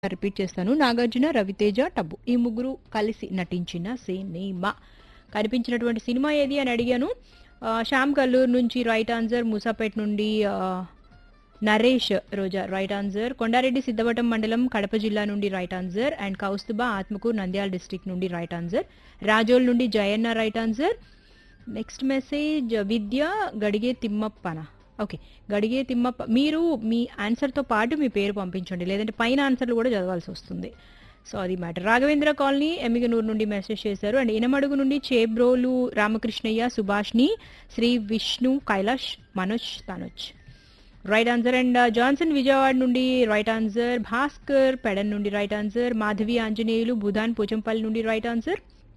repeat చేస్తాను Nagarjuna Raviteja tub ఈ ముగ్గురు కలిసి నటించిన సినిమా కనిపించినటువంటి సినిమా ఏది అని అడిగాను ఆ, శ్యామ్ కల్లూరు నుంచి రైట్ ఆన్సర్ మూసాపేట్ నుండి ఆ, నరేష్ రోజా రైట్ ఆన్సర్ కొండారెడ్డి సిద్ధవటం మండలం కడప జిల్లా నుండి right answer and Kaustubha Atmakur Nandyal district నుండి రైట్ ఆన్సర్ రాజోల్ నుండి Jayanna right answer next message Vidya Gadige తిమ్మప్పన ఓకే గడిగే తిమ్మప్ప మీరు మీ ఆన్సర్తో పాటు మీ పేరు పంపించండి లేదంటే పైన ఆన్సర్లు కూడా చదవాల్సి వస్తుంది సో అది మ్యాటర్ రాఘవేంద్ర కాలనీ ఎమ్మిగనూరు నుండి మెసేజ్ చేశారు అండ్ ఇనమడుగు నుండి Chebrolu Ramakrishnaiah Subhashini Shri Vishnu Kailash Manoj Tanoj right answer and Johnson Vijayawada నుండి రైట్ ఆన్సర్ భాస్కర్ పెడన్ నుండి రైట్ ఆన్సర్ మాధవి ఆంజనేయులు భూదాన్ పోచంపల్లి నుండి రైట్ ఆన్సర్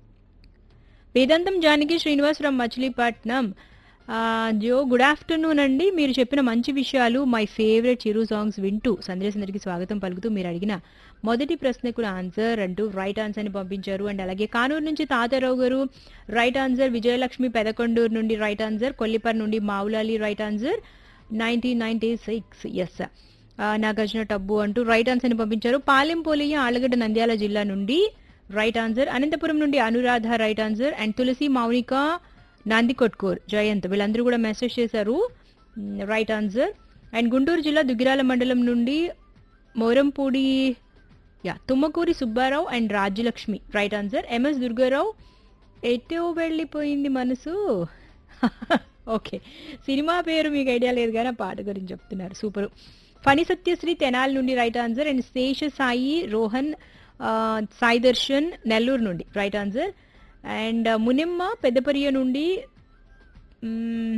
వేదాంతం జానకి శ్రీనివాస్ ఫ్రమ్ మచిలీపట్నం ఆ, జో గుడ్ ఆఫ్టర్నూన్ అండి మీరు చెప్పిన మంచి విషయాలు మై ఫేవరెట్ చిరు సాంగ్స్ వింటూ సందేశందరికి స్వాగతం పలుకుతూ మీరు అడిగిన మొదటి ప్రశ్నకు ఆన్సర్ అంటూ రైట్ ఆన్సర్ అని పంపించారు అండ్ అలాగే కానూరు నుంచి తాతారావు గారు రైట్ ఆన్సర్ విజయలక్ష్మి పెదకొండూరు నుండి రైట్ ఆన్సర్ కొల్లిపర్ నుండి Moulali right answer nineteen ninety six S Nagarjuna Tabu అంటూ రైట్ ఆన్సర్ ని పంపించారు పాలెం పోలియ ఆలగడ్డ నంద్యాల జిల్లా నుండి రైట్ ఆన్సర్ అనంతపురం నుండి Anuradha right answer and Tulasi Mounika Nandikotkur Jayanth వీళ్ళందరూ కూడా మెసేజ్ చేశారు రైట్ ఆన్సర్ అండ్ గుంటూరు జిల్లా దుగ్గిరాల మండలం నుండి మోరంపూడి యా Tummakuri Subbarao and Rajyalakshmi right answer M S Durgarao ఎటో వెళ్ళిపోయింది మనసు ఓకే సినిమా పేరు మీకు ఐడియా లేదు కానీ ఆ పాట గురించి చెప్తున్నారు సూపర్ ఫణి సత్యశ్రీ తెనాలి నుండి right answer and Sesha Sai Rohan ఆ, సాయి దర్శన్ నెల్లూరు నుండి right answer and Munemma Peddapariya నుండి మ్మ్,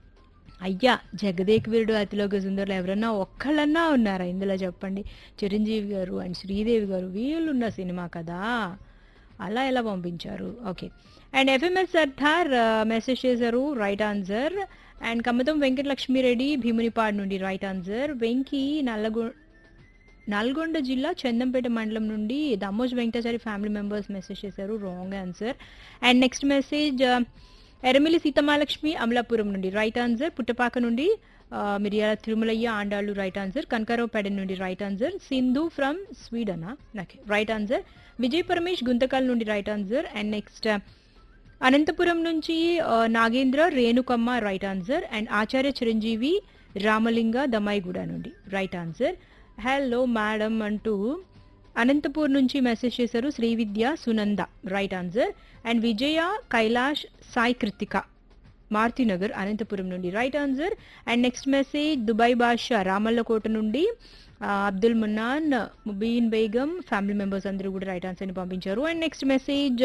అయ్యా జగదేక్ వీరుడు అతిలోక సుందరులు ఎవరన్నా ఒక్కళ్ళన్నా ఉన్నారా ఇందులో చెప్పండి చిరంజీవి గారు అండ్ శ్రీదేవి గారు వీళ్ళు ఉన్న సినిమా కదా అలా ఎలా పంపించారు okay and F M S Sardar message చేశారు right answer and Kammatam Venkatalakshmireddy Bhimunipadu నుండి రైట్ ఆన్సర్ వెంకీ నల్లగొ నల్గొండ జిల్లా చందంపేట మండలం నుండి Dammoju Venkatachari family members message చేశారు wrong answer and next message Eramilli Seethamahalakshmi Amalapuram నుండి రైట్ ఆన్సర్ పుట్టపాక నుండి ఆ, మిరియాల తిరుమలయ్య ఆండాళ్ళు రైట్ ఆన్సర్ కనకారావు పెడన్ నుండి రైట్ ఆన్సర్ సింధు ఫ్రమ్ స్వీడనా నాకు రైట్ ఆన్సర్ విజయ్ పరమేష్ గుంతకల్ నుండి right answer and next Anantapuram నుంచి ఆ, Nagendra Renukamma right answer and Acharya Chiranjeevi Ramalinga Dammaiguda నుండి రైట్ ఆన్సర్ హలో మేడం అంటూ అనంతపూర్ నుంచి మెసేజ్ చేశారు Srividya Sunanda right answer and Vijaya Kailash Sai Krithika Marutinagar Anantapuram నుండి right answer and next message Dubai Basha Ramallakota నుండి ఆ, అబ్దుల్ మున్నాన్ ముబీన్ బేగం ఫ్యామిలీ మెంబర్స్ అందరూ కూడా రైట్ ఆన్సర్ని పంపించారు అండ్ నెక్స్ట్ మెసేజ్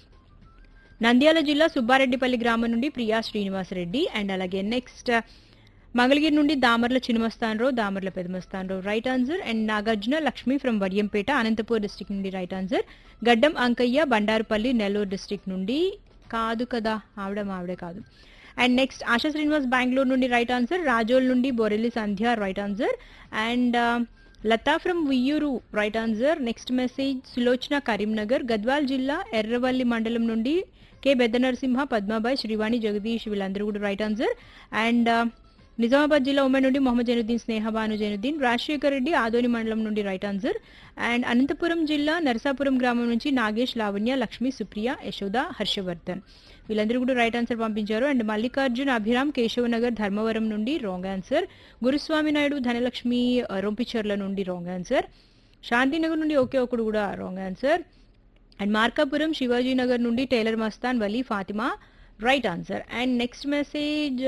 నంద్యాల జిల్లా సుబ్బారెడ్డిపల్లి గ్రామం నుండి ప్రియా శ్రీనివాసరెడ్డి అండ్ అలాగే నెక్స్ట్ మంగళగిరి నుండి Damarla Chinamastanarao Damarla Pedamastanarao right answer and Nagarjuna Lakshmi from Vadiyampeta Anantapur district నుండి right answer Gaddam Ankayya Bandarupalli Nellore district నుండి కాదు కదా ఆవిడ మావిడే కాదు అండ్ నెక్స్ట్ ఆశా శ్రీనివాస్ బెంగళూరు నుండి రైట్ ఆన్సర్ రాజోల్ నుండి Borelli Sandhya right answer and Latha from Viyyuru right answer next message Sulochana Karimnagar Gadwal జిల్లా ఎర్రవల్లి మండలం నుండి కె పెద్ద నరసింహ పద్మాబాయ్ శ్రీవాణి జగదీష్ వీళ్ళందరూ కూడా రైట్ ఆన్సర్ అండ్ నిజామాబాద్ జిల్లా ఉమెన్ నుండి మొహమ్మద్ జైనుద్దీన్ స్నేహ భాను జైనుద్దీన్ రాజశేఖర్ రెడ్డి ఆదోని మండలం నుండి రైట్ ఆన్సర్ అండ్ అనంతపురం జిల్లా నరసాపురం గ్రామం నుంచి నాగేష్ లావణ్య లక్ష్మి సుప్రియ యశోద హర్షవర్ధన్ వీళ్ళందరూ కూడా రైట్ ఆన్సర్ పంపించారు అండ్ మల్లికార్జున్ అభిరామ్ కేశవనగర్ ధర్మవరం నుండి రాంగ్ ఆన్సర్ గురుస్వామి నాయుడు ధనలక్ష్మి ఆ, రొంపిచర్ల నుండి రాంగ్ ఆన్సర్ శాంతినగర్ నుండి ఒకే ఒకడు కూడా wrong answer and Markapuram Shivajinagar నుండి tailor Mastan Vali Fatima right answer and next message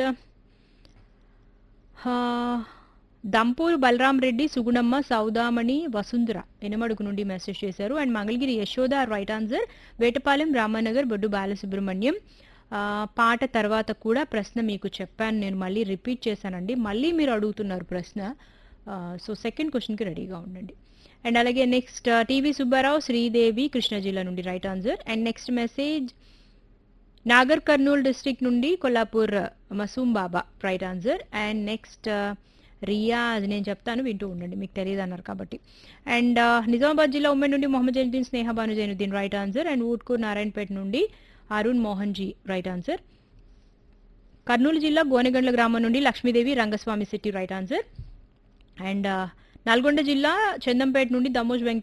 Dampur Balaram Reddy Sugunamma Saudamani Vasundhara Enamadugu నుండి మెసేజ్ చేశారు and Mangalagiri Yashoda right answer Vetapalem Ramanagar Boddu Balasubrahmanyam ఆ, పాట తర్వాత కూడా ప్రశ్న మీకు చెప్పాను నేను మళ్ళీ రిపీట్ చేశానండి మళ్ళీ మీరు అడుగుతున్నారు ప్రశ్న సో సెకండ్ క్వశ్చన్కి రెడీగా ఉండండి అండ్ అలాగే నెక్స్ట్ టీవీ సుబ్బారావు శ్రీదేవి కృష్ణా జిల్లా నుండి right answer and next message Nagar Kurnool district నుండి Kollapur Masoom Baba right answer and next Riya అది నేను చెప్తాను వింటూ ఉండండి మీకు తెలియదు అన్నారు కాబట్టి అండ్ నిజామాబాద్ జిల్లా ఉమ్మడి నుండి Mohammed Zainuddin Sneha Bhanu Zainuddin right answer and Utkur Narayanpet నుండి అరుణ్ మోహన్ జీ రైట్ ఆన్సర్ కర్నూలు జిల్లా గోనెగండ్ల గ్రామం నుండి Lakshmidevi Rangaswamy city right answer and Nalgonda జిల్లా చందంపేట నుండి దమోజ్ వెంకట